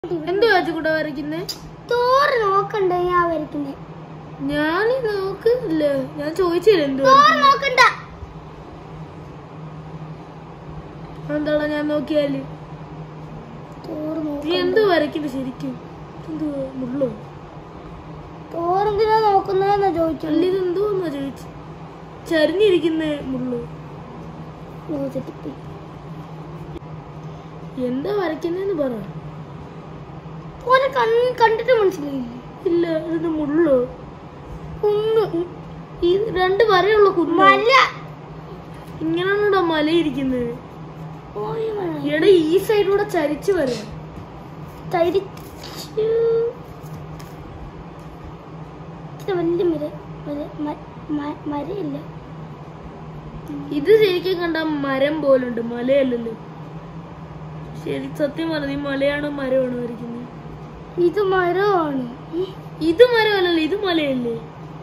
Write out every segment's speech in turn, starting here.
എന്ത് വെച്ചുകൂടെ വരയ്ക്കുന്നേ തോറ് നോക്കണ്ട ഞാൻ വരയ്ക്കുന്നേ ഞാൻ നോക്കില്ല ഞാൻ ചോദിച്ചില്ല എന്ത് തോറ് നോക്കണ്ട എന്താണ് ഞാൻ നോക്കിയാല് തോറ് നീ നോക്കണ്ട എന്ത് വരയ്ക്കുന്നത് ശരിക്കും എന്ത് മുള്ളോ തോറെന്തിനാ നോക്കുന്നതെന്നാ അല്ല ചോദിച്ചല്ലേ ഇത് എന്തോന്നാ ചോദിച്ചു ചരിഞ്ഞിരിക്കുന്ന മുള്ളോ തെറ്റിപ്പോയി എന്താ വരയ്ക്കുന്നതെന്ന് പറ ഓനെ കൺ കണ്ടിട്ട് മനസ്സിലായില്ലേ ഇല്ല ഇത് മുള്ളോ കുന്ന് ഈ രണ്ട് വരയുള്ള കുന്നു മല ഇങ്ങനെയാണോ മല ഇരിക്കുന്നത് ഓയ് മല. എടാ ഈ സൈഡിലൂടെ ചരിച്ചു വരാം തരിച്ചു ഇത് വലിയ മര മര മ- മ- മരയില്ല ഇത് ശരിക്കും കണ്ട മരം പോലുണ്ട് മലയല്ലല്ലോ ശരി സത്യം പറഞ്ഞു ഈ മലയാണോ മരമാണോ വരയ്ക്കുന്നത് ഇത് മരമാണ് ഇത് മരമല്ലല്ലോ ഇത് മലയല്ലേ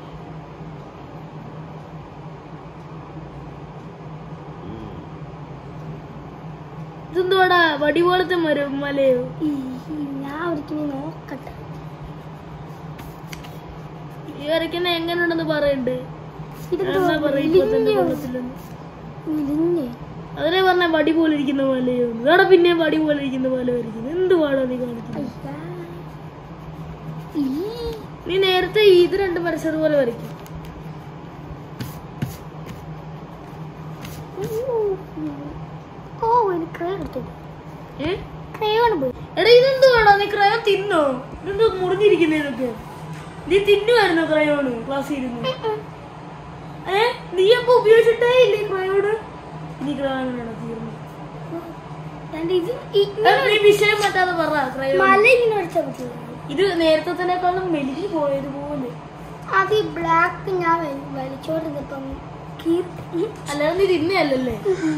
ഇതെന്തോടാ വടി പോലത്തെ മരം മലയോ ഈ ഞാൻ ഒരിക്കലും നോക്കട്ടെ ഈ വരയ്ക്കുന്ന എങ്ങനെയുണ്ടെന്ന് പറയണ്ട് ഇതെന്തോ എന്നാ പറയും ഇപ്പൊ തന്നെ വലിയ കൊള്ളത്തില്ലെന്ന് വലിഞ്ഞ്. അതിനെ പറഞ്ഞ വടി പോലെ ഇരിക്കുന്ന മലയോ ഇവിടെ പിന്നെ വടി പോലെ ഇരിക്കുന്ന മല വരയ്ക്കുന്നത് എന്ത് പാടാ നീ കാണിക്കുന്നത് അയ്യാ. ഈ. നീ നേരത്തെ ഇത് രണ്ടും വരച്ചതുപോലെ വരയ്ക്കും ഓ എനിക്ക് ക്രയോൺ എടുത്തു ഏ ക്രയോൺ പോയി എടാ ഇതെന്തുവാണോ നീ ക്രയോൺ തിന്നോ ഇതെന്തോ മുറിഞ്ഞിരിക്കുന്ന ഇതൊക്കെ നീ തിന്നുമായിരുന്നോ ക്രയോണ് ക്ലാസ്സിൽ ഇരുന്ന് ഏ നീ അപ്പൊ ഉപയോഗിച്ചിട്ടേ ഇല്ലേ ക്രയോണ് നീ ക്രയോണാണോ തീർന്നു രണ്ട് ഇത് ഏ, ഇങ്ങനെ നീ വിഷയം പറ്റാതെ പറ ക്രയോൺ മല ഇങ്ങനെ അടിച്ചാൽ പറ്റില്ല ഇത് നേരത്തേക്കാളും മെലിഞ്ഞു പോയതുപോലെ അത് ഈ ബ്ലാക്ക് ഞാൻ വലി- വലിച്ചോണ്ടിരുന്നപ്പം കീറി അല്ലാതെ നീ തിന്നയല്ലല്ലേ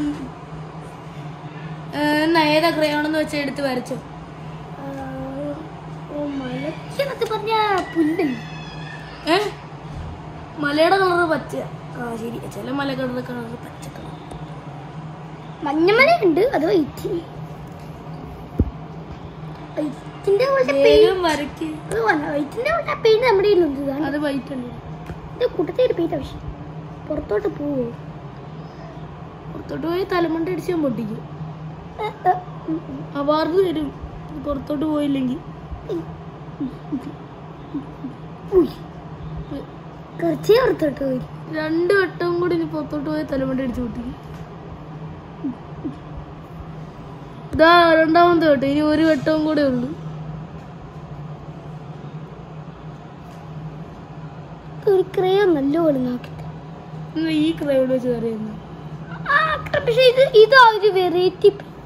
ഏതാ ക്രയോണെന്ന് വെച്ച എടുത്ത് വരച്ചോ ആ, ഓ മലക്കകത്ത് പറഞ്ഞ പുല്ലല്ല ഏ മലയുടെ കളറ് പച്ച ആ ശരി ചില മലകളുടെ കളറ് പച്ച കളർ മഞ്ഞമലയുണ്ട് അത് വൈറ്റ് വൈറ്റിന്റെ പോലത്തെ പെയിന്റ് വേഗം വരയ്ക്ക് അത് വേണ്ട വൈറ്റിന്റെ പോലത്തെ പെയിന്റ് നമ്മുടെ കയ്യിലുണ്ട് ഇതാണ് അത് വൈറ്റ് അല്ലേ ഇത് കൂട്ടത്തിൽ ഒരു പെയിന്റ് ആവശ്യം പുറത്തോട്ട് പോവോ പുറത്തോട്ട് പോയി തലമണ്ട അടിച്ച് ഞാൻ പൊട്ടിക്കും ഏ, ഏ, ഉം, ഉം. അവാർഡ് തരും ഇത് പുറത്തോട്ട് പോയില്ലെങ്കിൽ ഉയ്. കുറച്ചേ പുറത്തോട്ട് പോയി രണ്ട് വട്ടവും കൂടി ഇനി പുറത്തോട്ട് പോയി തലമണ്ട അടിച്ച് പൊട്ടിക്കും ഇതാ രണ്ടാമത്തെ വട്ടം ഇനി ഒരു വട്ടവും കൂടെ ഉള്ളു ഒരു ക്രയോ നല്ലപോലെ നോക്കിട്ട് ഇന്ന് ഈ ക്രയോട് വെച്ച് കറിയുന്നു ആ പക്ഷെ ഇത് ഇതാ ഒരു വെറൈറ്റി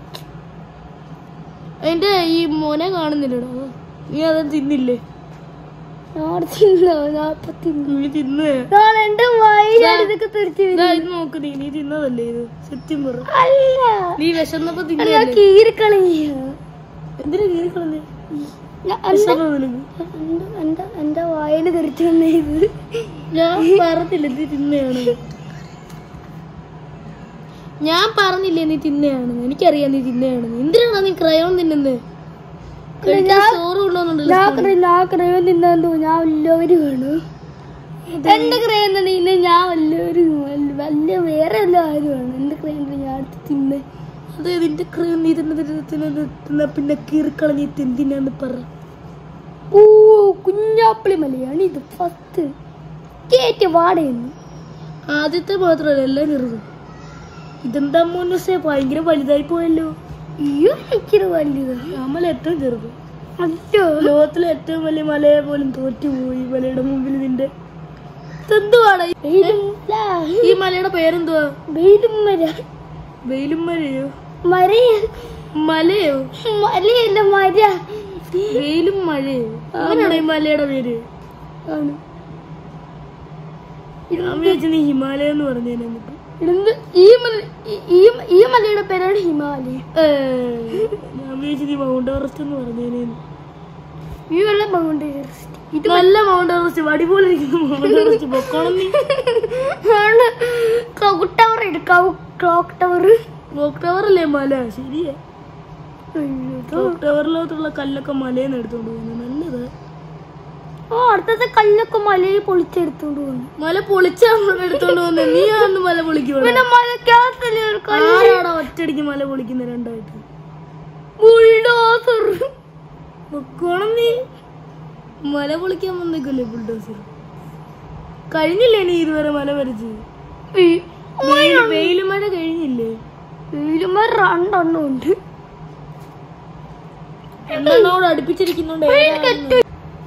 അതിന്റെ ഈ മോനെ കാണുന്നില്ലടാ നീ അത് തിന്നില്ലേ നാടത്തിന്നോ നാപ്പത്തിന്നോ നീ തിന്നേ ഞാൻ എന്റെ വയലാണ് ഇതൊക്കെ തെറിച്ച് ഇതാ ഇത് നോക്ക് നീ നീ തിന്നതല്ലേ ഇത് സത്യം പറ അല്ല നീ വിശന്നപ്പോ ഞാൻ തിന്നല്ലേ കീറിക്കളഞ്ഞ എന്തിനാ കീറിക്കളഞ്ഞേ എന്റെ വിശന്നോ നിനക്ക് എന്റെ എന്റെ വായന തെറിച്ചു വന്ന ഇത് ഞാൻ പറഞ്ഞില്ല നീ തിന്നയാണ് ഞാൻ പറഞ്ഞില്ലേ നീ തിന്നയാണെന്ന് എനിക്കറിയാം നീ തിന്നയാണെന്ന് എന്തിനാണ് നീ ക്രയോൺ തിന്നുന്നത് കഴിക്കാൻ ചോറ് കൊണ്ടുവന്നുണ്ടല്ലോ ഞാൻ ക്രയോ ഞാൻ ക്രയോ തിന്നു ഞാൻ വല്ലവര് വേണം എന്റെ ക്രയോ തിന്ന് ഞാൻ വല്ലവര് വല്ല വേറെ വല്ല ആരും വേണം എന്റെ ക്രയോ ഞാൻ അടുത്ത് തിന്ന് അതെ നിന്റെ ക്രയോൺ നീ തിന്നത് തിന്നത് തിന്ന പിന്നെ കീറിക്കളഞ്ഞ് എന്തിനാന്ന് പറ ഓ കുഞ്ഞാപ്പിളി മലയാണ് ഇത് ഫസ്റ്റ് കേറ്റ് വാടയുന്നു ആദ്യത്തെ മാത്രമല്ല എല്ലാം ചെറുത് ഇതെന്താ മോനസേ ഭയങ്കര വലുതായി പോയല്ലോ അയ്യോ ഇച്ചിരി വലുതാണ് നമ്മള ഏറ്റവും ചെറുത് അല്ലോ ലോകത്തിലെ ഏറ്റവും വലിയ മലയെ പോലും തോറ്റുപോയി മലയുടെ മുമ്പിൽ നിന്റെ ഇതെന്തുവാടാ ഈ- വെയിലും ഈ മലയുടെ പേരെന്തുവാ വെയിലും മര വെയിലും മലയോ മരയ മലയോ മലയല്ല മര വെയിലും മഴയോ അങ്ങനെയാണോ ഈ മലയുടെ പേര് ആണ് ഞാൻ വിചാരിച്ചു നീ ഹിമാലയ എന്ന് പറഞ്ഞേനെ എന്നിട്ട് ഇടുന്ന് ഈ മല ഈ- ഈ ഈ മലയുടെ പേരാണ് ഹിമാലയ ഏ, ഞാൻ വിചാരിച്ചു നീ മൗണ്ട് എവറസ്റ്റ് എന്ന് പറഞ്ഞേനെ ഈ വെള്ളം മൗണ്ട് ഇത് നല്ല മൗണ്ട് എവറസ്റ്റ് വടി പോലെ ഇരിക്കുന്ന മൗണ്ട് എവറസ്റ്റ് പൊക്കോണം നീ ആണ് clock tower clock tower clock tower അല്ലേ മല ശരിയാ ടവറിലോട്ടുള്ള കല്ലൊക്കെ മലയെന്ന് എടുത്തോണ്ട് പോകുന്നു നല്ലത് ഓ അടുത്തത്തെ കല്ലൊക്കെ മലയിൽ പൊളിച്ചെടുത്തോണ്ട് പോകുന്നു മല പൊളിച്ചാ എടുത്തോണ്ട് പോകുന്നത് നീ അന്ന് മല പൊളിക്കുവാ പിന്നെ മലക്കകത്തല്ലേ ഒരു കല്ല് ആരാടാ ഒറ്റയടിക്ക് മല പൊളിക്കുന്ന രണ്ടായിട്ട് ബുൾഡോസർ വെക്കോണം നീ മല പൊളിക്കാൻ വന്നേക്കല്ലേ ബുൾഡോസർ കഴിഞ്ഞില്ലേ നീ ഇതുവരെ മല വരച്ച് വെയില് മഴ കഴിഞ്ഞില്ലേ വീലുമ്പോ രണ്ടെണ്ണം ഉണ്ട് രണ്ടെണ്ണോട് അടുപ്പിച്ചിരിക്കുന്നുണ്ട് ഏതാണെന്ന്.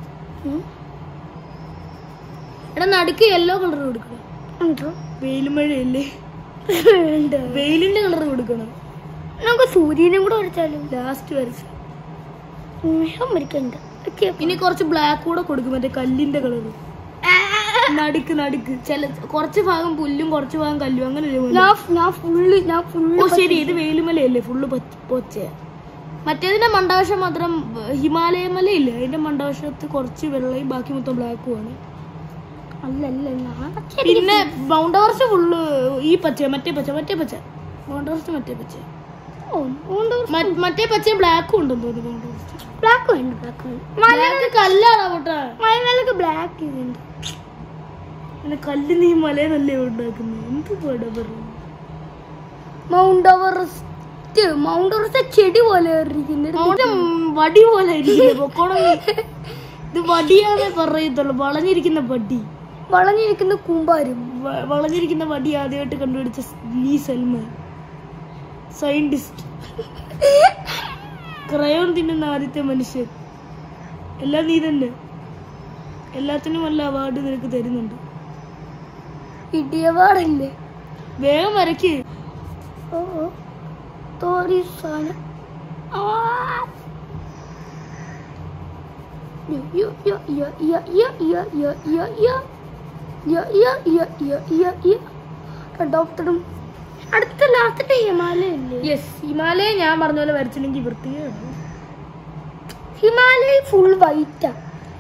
എടാ നടുക്ക് യെല്ലോ കളർ കൊടുക്കണം എന്തോ വെയിലും മഴയല്ലേ വേണ്ട വെയിലിന്റെ കളർ കൊടുക്കണം നമുക്ക് സൂര്യനും കൂടെ വരച്ചാലും ലാസ്റ്റ് വരച്ച് അമരിക്കണ്ട ഇനി കുറച്ച് ബ്ലാക്ക് കൂടെ കൊടുക്കും മറ്റേ കല്ലിന്റെ കളർ നടുക്ക് നടുക്ക് ചില കുറച്ച് ഭാഗം പുല്ലും കുറച്ച് ഭാഗം കല്ലും അങ്ങനെ ഞാൻ ഞാൻ ഫുള്ള് ഞാൻ ഓ ഫുള്ള് ശരി ഇത് വെയിലുമലയല്ലേ ഫുള്ള് പൊച്ച മറ്റേതിന്റെ മണ്ടവശം മാത്രം ഏർ, ഹിമാലയ മലയില്ലേ അതിന്റെ മണ്ടവശത്ത് കുറച്ച് വെള്ളയും ബാക്കി മൊത്തം ബ്ലാക്കും ആണ് അല്ല അല്ല ഞാൻ പിന്നെ മൗണ്ട് എവറസ്റ്റ് ഫുള്ള് ഈ പച്ച മറ്റേ പച്ച മറ്റേ പച്ച മൗണ്ട് എവറസ്റ്റ് മറ്റേ പച്ച മ- മറ്റേ പച്ചയും ബ്ലാക്കും ഉണ്ടെന്ന് തോന്നുന്നു മൗണ്ട് എവറസ്റ്റ് ബ്ലാക്ക് വേണ്ട ബ്ലാക്ക് വേണ്ട ബ്ലാക്ക് കല്ലാണോ പൊട്ടാ മലയാളക്ക് ബ്ലാക്ക് ഇതുണ്ട് പിന്നെ കല്ല് നീ മലയെന്നല്ലേ ഉണ്ടാക്കുന്നത് എന്ത് പാടാ പറഞ്ഞു മൗണ്ട് എവറസ്റ്റ് മൗണ്ട് എവറസ്റ്റ് ചെടി പോലെ ഇരിക്കുന്നത് അവിടെ വടി പോലെ ഇരിക്കുന്നു പൊക്കോണം നീ. ഇത് വടിയാന്നേ പറയത്തുള്ളൂ വളഞ്ഞിരിക്കുന്ന വടി വളഞ്ഞിരിക്കുന്ന കൂമ്പാരും വ- വളഞ്ഞിരിക്കുന്ന വടി ആദ്യമായിട്ട് കണ്ടുപിടിച്ച ലീ സൽമാൻ സയന്റിസ്റ്റ് ക്രയോൺ തിന്നുന്ന ആദ്യത്തെ മനുഷ്യൻ എല്ലാം നീ തന്നെ എല്ലാത്തിനും വല്ല അവാർഡ് നിനക്ക് തരുന്നുണ്ട് ഇടിയവാടല്ലേ വേഗം വരയ്ക്ക് ഓ ഓ. തോറി സാധനം ആ. യ, യ, യ, യ, യ, യ, യ, യ, യ, യ. യ, യ, യ, യ, യ, യ. രണ്ടാമത്തതും അടുത്ത ലാസ്റ്റ് ഹിമാലയല്ലേ യെസ് ഹിമാലയ ഞാൻ പറഞ്ഞ പോലെ വരച്ചില്ലെങ്കിൽ വൃത്തികേടാണ് ഹിമാലയ ഫുൾ വൈറ്റാ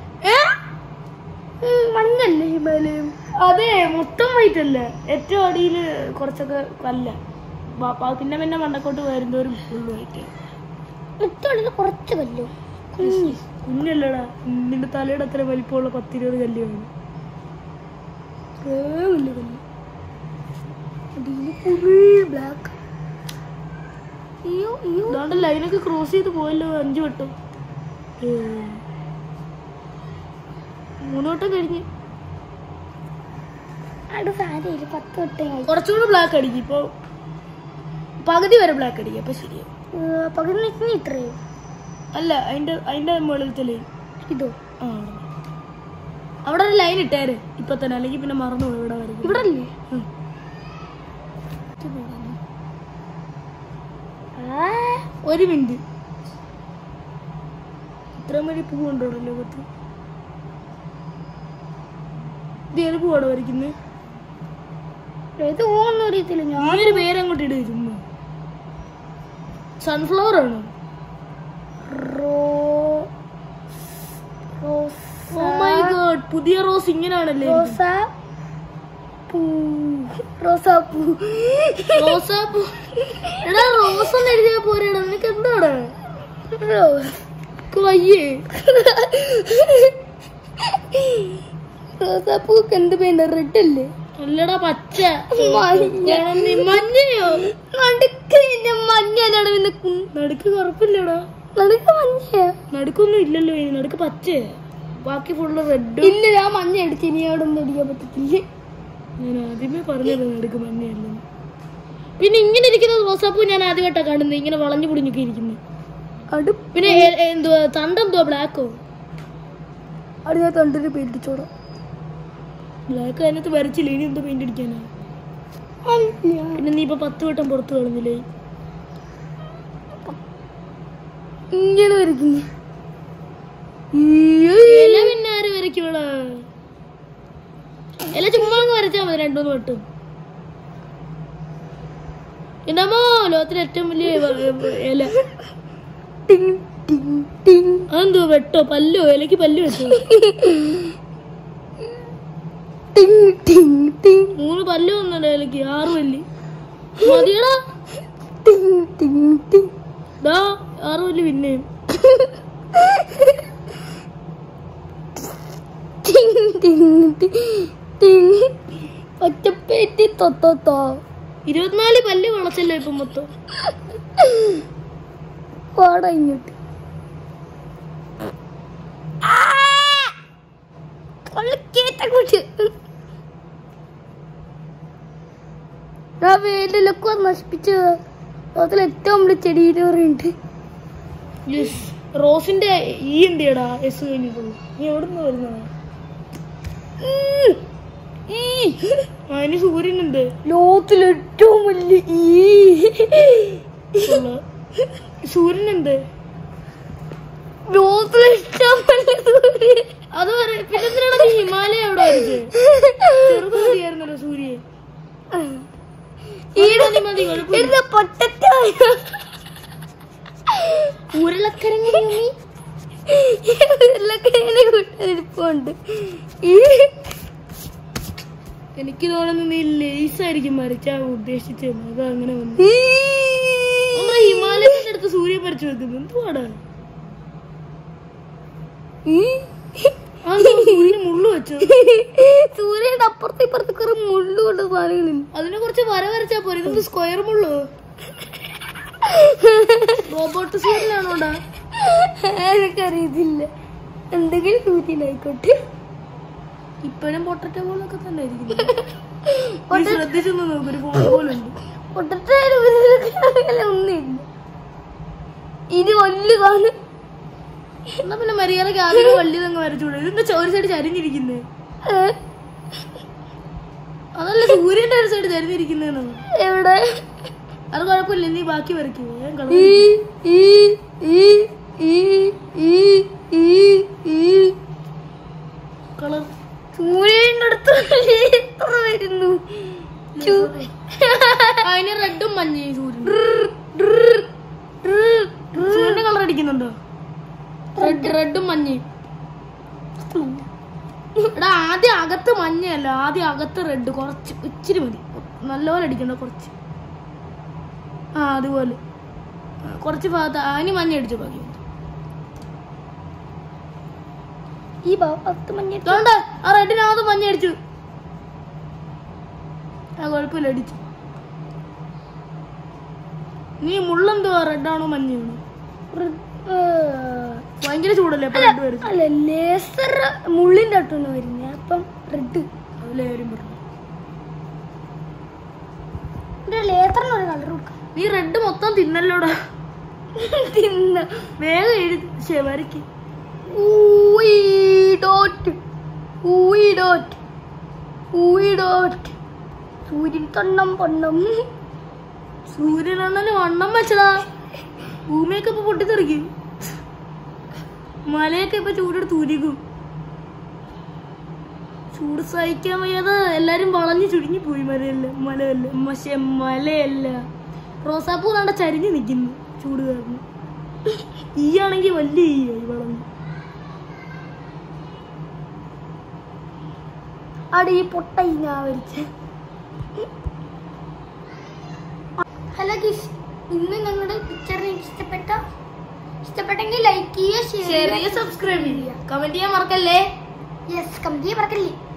മഞ്ഞല്ലേ ഹിമാലയം അതെ മൊത്തം വൈറ്റ് അല്ല ഏറ്റവും അടിയിൽ കുറച്ചൊക്കെ കല്ല ബ- ബ- പിന്നെ പിന്നെ മണ്ടക്കോട്ട് വരുന്നവരും ഫുൾ വൈറ്റ് മുത്തോളിൽ കുറച്ച് കല്ലോ കുഞ്ഞല്ലടാ നിന്റെ തലയുടെ അത്ര വലിപ്പമുള്ള പത്തിരുപത് കല്ല് വേണം വലിയ കല്ല് ഫുൾ ബ്ലാക്ക് അയ്യോ അയ്യോ അതുകൊണ്ട് ലൈനൊക്കെ ക്രോസ് ചെയ്ത് പോയല്ലോ അഞ്ചു വട്ടം ഏ. മൂന്ന് വട്ടം കഴിഞ്ഞ് അവിടെ സാരിയില്ല പത്ത് വട്ടം കുറച്ചുകൂടെ ബ്ലാക്ക് അടിക്കും ഇപ്പൊ പകുതി വരെ ബ്ലാക്ക് അടിക്കും അപ്പൊ ശരിയാവും പകുതി നിൽക്കുന്ന ഇത്രയോ അല്ല അതിന്റെ അതിന്റെ മുകളിലത്തെ ലൈൻ ഇതോ ആ അവിടെ. അവിടെ ഒരു ലൈൻ ഇട്ടേര് ഇപ്പൊ തന്നെ അല്ലെങ്കിൽ പിന്നെ മറന്നു പോകും ഇവിടെ വരയ്ക്കും ഇവിടെ അല്ലേ ഉം. ഒരു മിനിറ്റ് ഇത്ര മണി പൂ ഉണ്ടോ ലോകത്ത് ഇത് ഏത് പൂവാണ് വരയ്ക്കുന്നത് ഏത് ഓന്നും അറിയത്തില്ല ഞാൻ ഞാനൊരു പേരങ്ങോട്ട് ഇടുക ചുമ്മാ സൺഫ്ലവർ ആണോ റോ റോസ് ഓ മൈ ഗോഡ് പുതിയ റോസ് ഇങ്ങനെയാണല്ലേ റോസ പൂ റോസാ പൂ റോസാപ്പൂ എടാ റോസ് എന്ന് എഴുതിയാ പോരെടാ നിനക്ക് എന്താണ് റോസ് നിനക്ക് വയ്യേ റോസാ പൂക്ക് എന്ത് പെയിന്റ് റെഡ് അല്ലേ അല്ലടാ പച്ച മഞ്ഞ നീ മഞ്ഞയോ നടുക്ക് ഇതിന്റെ മഞ്ഞാണ് പിന്നെ കു- നടുക്ക് കറുപ്പില്ലടാ നടുക്ക് മഞ്ഞ നടുക്കൊന്നും ഇല്ലല്ലോ ഇനി നടുക്ക് പച്ചയാ ബാക്കി ഫുള്ള് റെഡ് ഇല്ല ഞാൻ മഞ്ഞ അടിച്ച് ഇനി അവിടെ ഒന്നും അടിക്കാൻ പറ്റത്തില്ല ഞാൻ ആദ്യമേ പറഞ്ഞത് നടുക്ക് മഞ്ഞയല്ലെന്ന് പിന്നെ ഇങ്ങനെ ഇരിക്കുന്ന റോസാപ്പൂ ഞാൻ ആദ്യമായിട്ടാ കാണുന്നത് ഇങ്ങനെ വളഞ്ഞു പൊടിഞ്ഞൊക്കെ ഇരിക്കുന്നത് അടു പിന്നെ എ- എ- എന്തുവാ തണ്ടെന്തുവാ ബ്ലാക്കോ അവിടെ ഞാൻ തൊണ്ടൊരു പേടിച്ചോടാം ബ്ലാക്ക് അതിനകത്ത് വരച്ചില്ല ഇനി എന്തോ പെയിന്റ് അടിക്കാനാ പിന്നെ നീ ഇപ്പൊ പത്ത് വട്ടം പുറത്ത് കളഞ്ഞില്ലേ ഇങ്ങനെ വരയ്ക്കുന്നു ഇല പിന്നെ ആര് വരയ്ക്കുവളാ ഇല ചുമ്മാ അങ്ങ് വരച്ചാ മതി രണ്ടുമൂന്ന് വട്ടം എന്നാമോ ലോകത്തിലെ ഏറ്റവും വലിയ വ- ഇല ടിങ് ടിങ് ടിങ് അതെന്തോ വെട്ടോ പല്ലോ ഇലക്ക് പല്ല് വെച്ചോ ടിങ് ടിങ് ടിങ് മൂന്ന് പല്ല് വന്നല്ലോ ഇലക്ക് ആറ് പല്ല് മതിയടാ ടിങ് ടിങ് ടിങ് ദാ ആറ് വലിയ പിന്നെയും ടിങ് ടിങ് ടി- ടിങ് ഒറ്റപ്പേറ്റി തൊത്തോ ഇരുപത്തിനാല് പല്ല് വളച്ചല്ലോ ഇപ്പൊ മൊത്തം പാടാ ഇങ്ങോട്ട് ആ! കൊള്ളക്കേറ്റ കുട്ടി. ഞാൻ വേലിലൊക്കെ നശിപ്പിച്ച് അതിൽ ഏറ്റവും വലിയ ചെടിയുടെ പറയുന്നുണ്ട് യെസ് റോസിന്റെ ഈ എന്തിയടാ എസ് കഴിഞ്ഞിട്ടുള്ളൂ നീ എവിടെ നിന്ന് വരുന്നതാ അതിന് സൂര്യനുണ്ട് ലോകത്തിൽ ഏറ്റവും വലിയ ഈ ഉള്ള. സൂര്യനുണ്ട് ലോകത്തിൽ ഏറ്റവും വലിയ സൂര്യൻ. അത് വരെ പിന്നെ എന്തിനാണ് നീ ഹിമാലയ എവിടെ വരച്ചത് ചെറുത് മതിയായിരുന്നല്ലോ സൂര്യൻ ഈട മതി മതി കുഴപ്പമില്ല ഇരുന്ന പൊട്ടറ്റായ ഉരുളക്കിഴങ്ങി ഉരുളക്കിഴങ്ങിനെ കൂട്ടിരിപ്പുണ്ട് ഈ എനിക്ക് തോന്നുന്നു നീ ലേസ് ആയിരിക്കും വരച്ചാ ഉദ്ദേശിച്ചത് അത് അങ്ങനെ വന്നു ഈ നമ്മുടെ ഹിമാലയത്തിന്റെ അടുത്ത് സൂര്യൻ വരച്ചു വെക്കുന്നു എന്തുവാടാ ഈ ആ സൂര്യന് മുള്ളു വെച്ചു സൂര്യന്റെ അപ്പുറത്തെ ഇപ്പുറത്തെ കുറെ മുള്ളുകൊണ്ട് സാധനങ്ങളുണ്ട് അതിനെ കുറച്ച് വര വരച്ചാ പോരെ ഇതെന്ത് സ്ക്വയർ മുള്ളു റോബോട്ട് സൂര്യനാണോടാ എനിക്കറിയത്തില്ല എന്തെങ്കിലും സൂര്യനായിക്കോട്ടെ ഇപ്പഴും പൊട്ടറ്റ പോലൊക്കെ തന്നെ ആയിരിക്കും ശ്രദ്ധിച്ചൊന്ന് നോക്ക് ഒരു ഫോൺ പോലുണ്ട് പൊട്ടറ്റായാലും ഉരുളക്കിഴങ്ങല്ല ഒന്നുമില്ല ഇനി വലുതാണ് എന്നാ പിന്നെ മര്യാദക്ക് ആദ്യം വള്ളിതങ്ങ് വരച്ചൂടെ ഇതിന്റെ ചോ- ഒരു സൈഡ് ചരിഞ്ഞിരിക്കുന്നേ ഏ? അതല്ല സൂര്യന്റെ ഒരു സൈഡ് ചരിഞ്ഞിരിക്കുന്നതെന്ന് എവിടെ അത് കുഴപ്പമില്ല നീ ബാക്കി വരയ്ക്കൂ വേഗം കളർ ഈ ഈ ഈ ഈ ഈ ഈ ഈ കളർ സൂര്യന്റെ അടുത്ത് എത്ര വരുന്നു ചു- അതിന് റെഡും മഞ്ഞയും സൂര്യൻ ഡ്രർ, ഡ്രർ, ഡ്രർ, ഡ്രർ. സൂര്യന്റെ കളർ അടിക്കുന്നുണ്ടോ റെഡ് റെഡും മഞ്ഞയും എടാ ആദ്യം അകത്ത് മഞ്ഞയല്ല ആദ്യം അകത്ത് റെഡ് കുറച്ച് ഇച്ചിരി മതി നല്ലപോലെ അടിക്കണ്ട കുറച്ച് ആ അതുപോലെ ആ, കുറച്ച് ഭാഗത്ത് അതിന് മഞ്ഞ അടിച്ചു ബാക്കി ഈ ഭാഗത്ത് മഞ്ഞ ഇതുകൊണ്ട് ആ റെഡിനകത്ത് മഞ്ഞ അടിച്ചു ആ കുഴപ്പമില്ല അടിച്ചു നീ മുള്ളെന്തുവാ റെഡാണോ മഞ്ഞയാണോ ഭയങ്കര ചൂടല്ലേ അപ്പൊ റെഡ് വരും അല്ല ലേസർ മുള്ളിന്റെ അടുത്താണ് വരുന്നത് അപ്പം റെഡ് അതിലെ കാര്യം പറഞ്ഞു ലേസറിന് ഒരു കളർ കൊടുക്കാം നീ റെഡ് മൊത്തം തിന്നല്ലോടാ തിന്ന വേഗം എഴുതി ശേ വരയ്ക്ക് ഊയി ഡോട്ട് ഊയി ഡോട്ട് ഊയി ഡോട്ട് സൂര്യൻ തണ്ണം പൊണ്ണം സൂര്യനെണ്ണന് വണ്ണം വെച്ചടാ ഭൂമിയൊക്കെ ഇപ്പൊ പൊട്ടിത്തെറിക്കും മലയൊക്കെ ഇപ്പൊ ചൂടെടുത്ത് ഉരുകും ചൂട് സഹിക്കാൻ വയ്യാതെ എല്ലാരും വളഞ്ഞു ചുരുങ്ങി പോയി മലയല്ല മലയല്ല പക്ഷെ മലയല്ല റോസാപ്പൂ കണ്ട ചരിഞ്ഞു നിക്കുന്നു ചൂട് കാരണം ഈ ആണെങ്കിൽ വലിയ ഈ ആയി വളഞ്ഞു അവിടെ ഈ പൊട്ട ഈ ഞാൻ വരച്ച ഹലോ ഗിസ് ഇന്ന് ഞങ്ങളുടെ പിക്ചറിനെ ഇഷ്ടപ്പെട്ട ഇഷ്ടപ്പെട്ടെങ്കിൽ ലൈക്ക് ചെയ്യുക ഷെയർ ചെറിയ സബ്സ്ക്രൈബ് ചെയ്യുക കമന്റ് ചെയ്യാൻ മറക്കല്ലേ യെസ് കമന്റ് ചെയ്യാൻ മറക്കല്ലേ